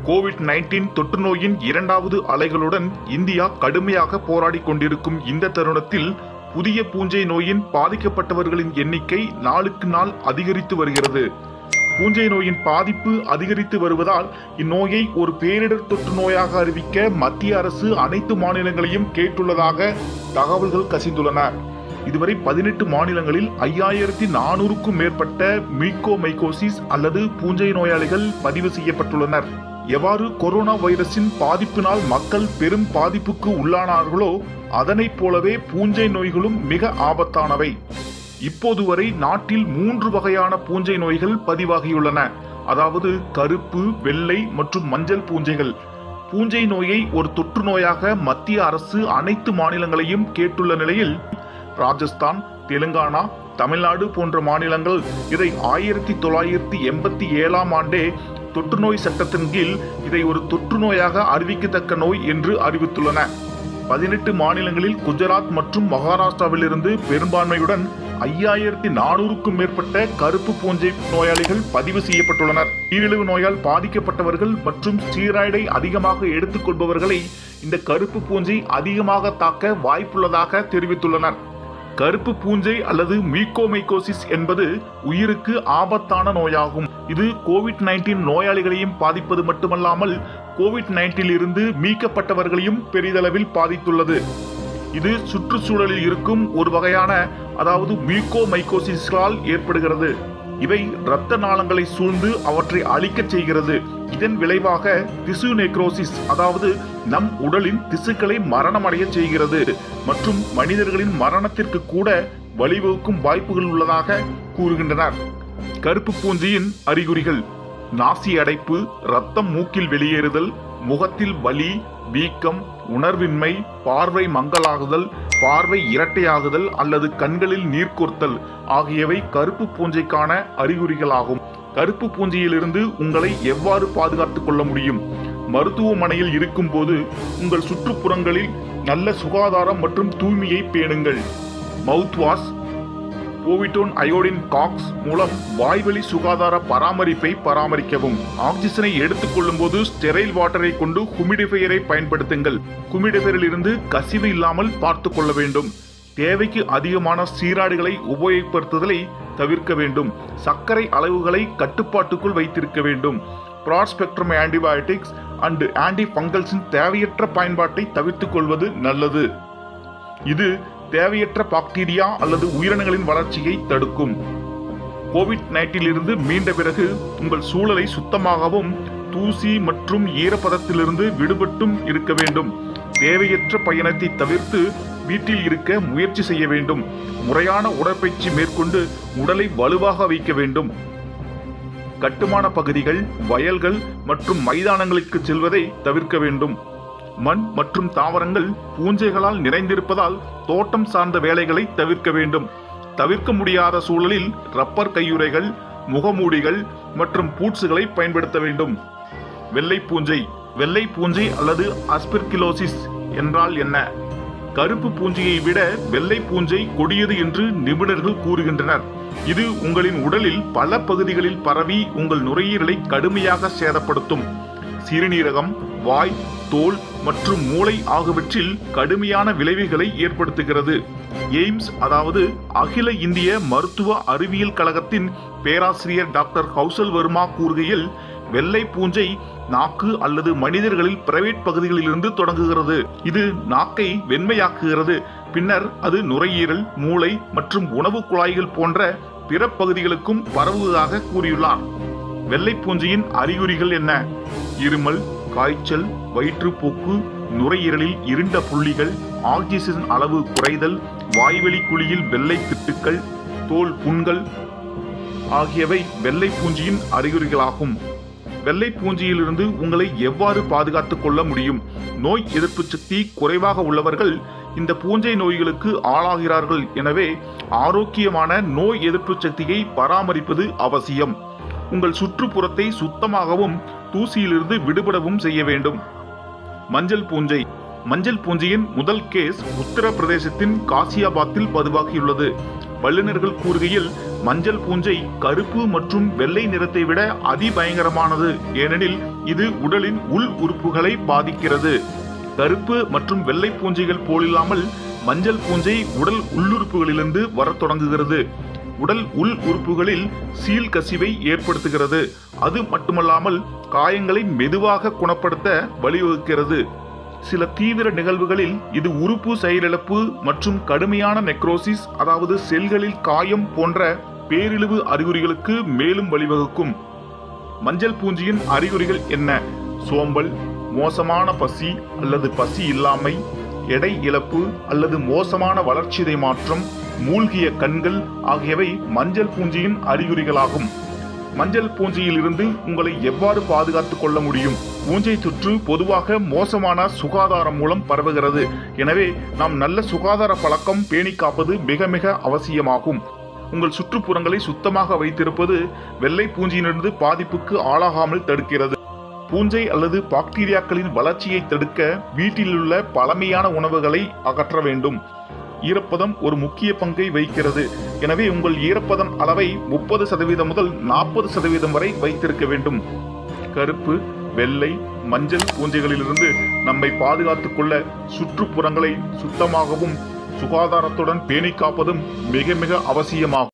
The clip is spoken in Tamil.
கோவிட் நைன்டீன் தொற்று நோயின் இரண்டாவது அலைகளுடன் இந்தியா கடுமையாக போராடிக் கொண்டிருக்கும் இந்த தருணத்தில் புதிய பூஞ்சை நோயின் பாதிக்கப்பட்டவர்களின் எண்ணிக்கை நாளுக்கு நாள் அதிகரித்து வருகிறது பூஞ்சை நோயின் பாதிப்பு அதிகரித்து வருவதால் இந்நோயை ஒரு பேரிடர் தொற்று நோயாக அறிவிக்க மத்திய அரசு அனைத்து மாநிலங்களையும் கேட்டுள்ளதாக தகவல்கள் கசிந்துள்ளன இதுவரை பதினெட்டு மாநிலங்களில் ஐயாயிரத்தி நானூறுக்கும் மேற்பட்ட மீகோமைகோசிஸ் அல்லது பூஞ்சை நோயாளிகள் பதிவு செய்யப்பட்டுள்ளனர் எவ்வாறு கொரோனா வைரஸின் பாதிப்பினால் மக்கள் பெரும் பாதிப்புக்கு உள்ளானார்களோ அதனைப் போலவே பூஞ்சை நோய்களும் மிக ஆபத்தானவை இப்போது வரை நாட்டில் மூன்று வகையான பூஞ்சை நோய்கள் பதிவாகியுள்ளன அதாவது கருப்பு வெள்ளை மற்றும் மஞ்சள் பூஞ்சைகள் பூஞ்சை நோயை ஒரு தொற்று நோயாக மத்திய அரசு அனைத்து மாநிலங்களையும் கேட்டுள்ள நிலையில் ராஜஸ்தான் தெலுங்கானா தமிழ்நாடு போன்ற மாநிலங்கள் இதை ஆயிரத்தி தொள்ளாயிரத்தி எண்பத்தி ஏழாம் ஆண்டே தொற்று நோய் சட்டத்தின் கீழ் இதை ஒரு தொற்று நோயாக அறிவிக்கத்தக்க நோய் என்று அறிவித்துள்ளன பதினெட்டு மாநிலங்களில் குஜராத் மற்றும் மகாராஷ்டிராவிலிருந்து பெரும்பான்மையுடன் ஐயாயிரத்தி நானூறுக்கும் மேற்பட்ட கருப்பு பூஞ்சை நோயாளிகள் பதிவு செய்யப்பட்டுள்ளனர் நீரிழிவு நோயால் பாதிக்கப்பட்டவர்கள் மற்றும் ஸ்டீராய்டை அதிகமாக எடுத்துக்கொள்பவர்களை இந்த கருப்பு பூஞ்சை அதிகமாக தாக்க வாய்ப்புள்ளதாக தெரிவித்துள்ளனர் கருப்பு பூஞ்சை அல்லது மீகோமைகோசிஸ் என்பது உயிருக்கு ஆபத்தான நோயாகும் இது கோவிட் நைன்டீன் நோயாளிகளையும் பாதிப்பது மட்டுமல்லாமல் கோவிட் நைன்டீனில் இருந்து மீட்கப்பட்டவர்களையும் பெரிதளவில் பாதித்துள்ளது இது சுற்றுச்சூழலில் இருக்கும் ஒரு வகையான அதாவது மியூகோமைகோசிஸ்களால் ஏற்படுகிறது இவை இரத்த நாளங்களை சூழ்ந்து அவற்றை அழிக்கச் செய்கிறது இதன் விளைவாக திசு நெக்ரோசிஸ் அதாவது நம் உடலின் திசுக்களை மரணமடைய செய்கிறது மற்றும் மனிதர்களின் மரணத்திற்கு கூட வழிவகுக்கும் வாய்ப்புகள் உள்ளதாக கூறுகின்றனர் கருப்பு பூஞ்சியின் அறிகுறிகள் நாசி அடைப்பு ரத்தம் மூக்கில் வெளியேறுதல் முகத்தில் வலி வீக்கம் உணர்வின்மை பார்வை மங்கலாகுதல் பார்வை இரட்டையாகுதல் அல்லது கண்களில் நீர் கோர்த்தல் ஆகியவை கருப்பு பூஞ்சைக்கான அறிகுறிகளாகும் கருப்பு பூஞ்சையிலிருந்து உங்களை எவ்வாறு பாதுகாத்துக் கொள்ள முடியும் மருத்துவமனையில் இருக்கும்போது உங்கள் சுற்றுப்புறங்களில் நல்ல சுகாதாரம் மற்றும் தூய்மையை பேணுங்கள் மவுத் வாஷ் போவிட்டோன் அயோடின் காக்ஸ் மூலம் வாய்வழி சுகாதார பராமரிப்பை பராமரிக்கவும் ஆக்சிஜனை எடுத்துக்கொள்ளும் போது ஸ்டெரைல் வாட்டரை கொண்டு ஹுமிடிஃபையரை பயன்படுத்துங்கள் ஹுமிடிஃபையரில் இருந்து கசிவு இல்லாமல் பார்த்து கொள்ள வேண்டும் தேவைக்கு அதிகமான சீராடுகளை உபயோகப்படுத்துதலை தவிர்க்க வேண்டும் சர்க்கரை அளவுகளை கட்டுப்பாட்டுக்குள் வைத்திருக்க வேண்டும் broad spectrum antibiotics and anti ஃபங்கல்ஸின் தேவையற்ற பயன்பாட்டை தவிர்த்துக் கொள்வது நல்லது இது தேவையற்ற பாக்டீரியா அல்லது உயிரினங்களின் வளர்ச்சியை தடுக்கும் கோவிட் நைன்டீனிலிருந்து மீண்ட பிறகு உங்கள் சூழலை சுத்தமாகவும் தூசி மற்றும் ஈரப்பதத்திலிருந்து விடுபட்டும் இருக்க வேண்டும் தேவையற்ற பயணத்தை தவிர்த்து வீட்டில் இருக்க முயற்சி செய்ய வேண்டும் முறையான உடற்பயிற்சி மேற்கொண்டு உடலை வலுவாக வைக்க வேண்டும் கட்டுமான பகுதிகள் வயல்கள் மற்றும் மைதானங்களுக்கு செல்வதை தவிர்க்க வேண்டும் மண் மற்றும் தாவரங்கள் பூஞ்சைகளால் நிறைந்திருப்பதால் தோட்டம் சார்ந்த வேலைகளை தவிர்க்க வேண்டும் தவிர்க்க முடியாத சூழலில் ரப்பர் கையுறைகள் முகமூடிகள் மற்றும் பூட்ஸுகளை பயன்படுத்த வேண்டும் வெள்ளை பூஞ்சை வெள்ளை பூஞ்சை அல்லது அஸ்பிர்கிலோசிஸ் என்றால் என்ன கருப்பு பூஞ்சையை விட வெள்ளை பூஞ்சை கொடியது என்று நிபுணர்கள் கூறுகின்றனர் இது உங்களின் உடலில் பல பகுதிகளில் பரவி உங்கள் நுரையீரலை கடுமையாக சேதப்படுத்தும் சிறுநீரகம் வாய் தோல் மற்றும் மூளை ஆகியவற்றில் கடுமையான விளைவுகளை ஏற்படுத்துகிறது எய்ம்ஸ் அதாவது அகில இந்திய மருத்துவ அறிவியல் கழகத்தின் பேராசிரியர் டாக்டர் கௌசல் வர்மா கூறுகையில் வெள்ளை பூஞ்சை நாக்கு அல்லது மனிதர்களில் பிரைவேட் பகுதிகளிலிருந்து தொடங்குகிறது இது நாக்கை வெண்மையாக்குகிறது பின்னர் அது நுரையீரல் மூளை மற்றும் உணவு குழாய்கள் போன்ற பிற பகுதிகளுக்கும் பரவுவதாக கூறியுள்ளார் வெள்ளை பூஞ்சையின் அறிகுறிகள் என்ன இருமல் காய்ச்சல் வயிற்றுப்போக்கு நுரையீரலில் இருண்ட புள்ளிகள் ஆக்சிஜன் அளவு குறைதல் வாய்வெளி குழியில் வெள்ளை திட்டுக்கள் தோல் புண்கள் ஆகியவை வெள்ளை பூஞ்சியின் அறிகுறிகளாகும் வெள்ளை பூஞ்சியிலிருந்து உங்களை எவ்வாறு பாதுகாத்துக் கொள்ள முடியும் நோய் எதிர்ப்பு சக்தி குறைவாக உள்ளவர்கள் இந்த பூஞ்சை நோய்களுக்கு ஆளாகிறார்கள் எனவே ஆரோக்கியமான நோய் எதிர்ப்பு சக்தியை பராமரிப்பது அவசியம் உங்கள் சுற்றுப்புறத்தை சுத்தமாகவும் தூசியிலிருந்து விடுபடவும் செய்ய வேண்டும் மஞ்சள் பூஞ்சை மஞ்சள் பூஞ்சையின் முதல் கேஸ் உத்தரப்பிரதேசத்தின் காசியாபாத்தில் பதிவாகியுள்ளது வல்லுநர்கள் கூறுகையில் மஞ்சள் பூஞ்சை கருப்பு மற்றும் வெள்ளை நிறத்தை விட அதிபயங்கரமானது ஏனெனில் இது உடலின் உள் உறுப்புகளை பாதிக்கிறது கருப்பு மற்றும் வெள்ளை பூஞ்சைகள் போலில்லாமல் மஞ்சள் பூஞ்சை உடல் உள்ளுறுப்புகளிலிருந்து வரத் தொடங்குகிறது உடல் உள் உறுப்புகளில் சீல் கசிவை ஏற்படுத்துகிறது அது மட்டுமல்லாமல் காயங்களை மெதுவாக குணப்படுத்த வழிவகுக்கிறது சில தீவிர நிகழ்வுகளில் இது உறுப்பு செயலிழப்பு மற்றும் கடுமையான நெக்ரோசிஸ் அதாவது செல்களில் காயம் போன்ற பேரிழிவு அறிகுறிகளுக்கு மேலும் வழிவகுக்கும் மஞ்சள் பூஞ்சியின் அறிகுறிகள் என்ன சோம்பல் மோசமான பசி அல்லது பசி இல்லாமை எடை இழப்பு அல்லது மோசமான வளர்ச்சிதை மாற்றம் மூழ்கிய கண்கள் ஆகியவை மஞ்சள் பூஞ்சியின் அறிகுறிகளாகும் மஞ்சள் பூஞ்சியிலிருந்து உங்களை எவ்வாறு பாதுகாத்துக் கொள்ள முடியும் பூஞ்சை தொற்று பொதுவாக மோசமான சுகாதாரம் மூலம் பரவுகிறது எனவே நாம் நல்ல சுகாதார பழக்கம் பேணி காப்பது மிக மிக அவசியமாகும் உங்கள் சுற்றுப்புறங்களை சுத்தமாக வைத்திருப்பது வெள்ளை பூஞ்சியிலிருந்து பாதிப்புக்கு ஆளாகாமல் தடுக்கிறது பூஞ்சை அல்லது பாக்டீரியாக்களின் வளர்ச்சியை தடுக்க வீட்டிலுள்ள பழமையான உணவுகளை அகற்ற வேண்டும் ஈரப்பதம் ஒரு முக்கிய பங்கை வகிக்கிறது எனவே உங்கள் ஈரப்பதம் அளவை முப்பது சதவீதம் முதல் நாற்பது சதவீதம் வரை வைத்திருக்க வேண்டும் கருப்பு வெள்ளை மஞ்சள் பூஞ்சைகளிலிருந்து நம்மை பாதுகாத்துக் கொள்ள சுற்றுப்புறங்களை சுத்தமாகவும் சுகாதாரத்துடன் பேணி காப்பதும் மிக மிக அவசியமாகும்